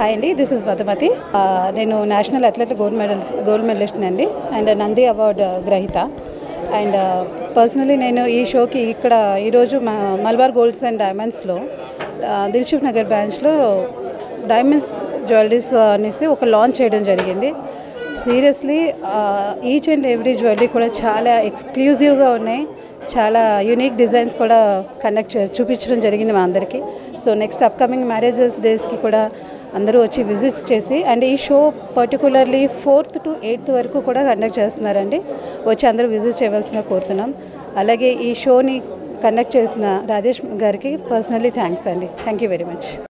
hi అండి this is Madhumathi ఆ, నేను national athlete gold medals gold medallist అండి అండ్ నంది అవార్డ్ గ్రహీత అండ్ పర్సనలీ నేను ఈ షోకి ఇక్కడ ఈరోజు మా మల్బార్ గోల్డ్స్ అండ్ డైమండ్స్లో దిల్షుక్ నగర్ బ్రాంచ్లో డైమండ్స్ జ్యువెలరీస్ అనేసి ఒక లాంచ్ చేయడం జరిగింది seriously each and every jewellery కూడా చాలా ఎక్స్క్లూజివ్గా ఉన్నాయి చాలా యూనిక్ డిజైన్స్ కూడా కండక్ట్ చూపించడం జరిగింది మా అందరికీ సో నెక్స్ట్ అప్కమింగ్ మ్యారేజెస్ డేస్కి కూడా అందరూ వచ్చి విజిట్స్ చేసి అండ్ ఈ show particularly fourth to eighth వరకు కూడా కండక్ట్ చేస్తున్నారండి వచ్చి అందరూ విజిట్ చేయవలసిందిగా కోరుతున్నాం అలాగే ఈ షోని కండక్ట్ చేసిన రాజేష్ గారికి పర్సనలీ థ్యాంక్స్ అండి థ్యాంక్ యూ వెరీ మచ్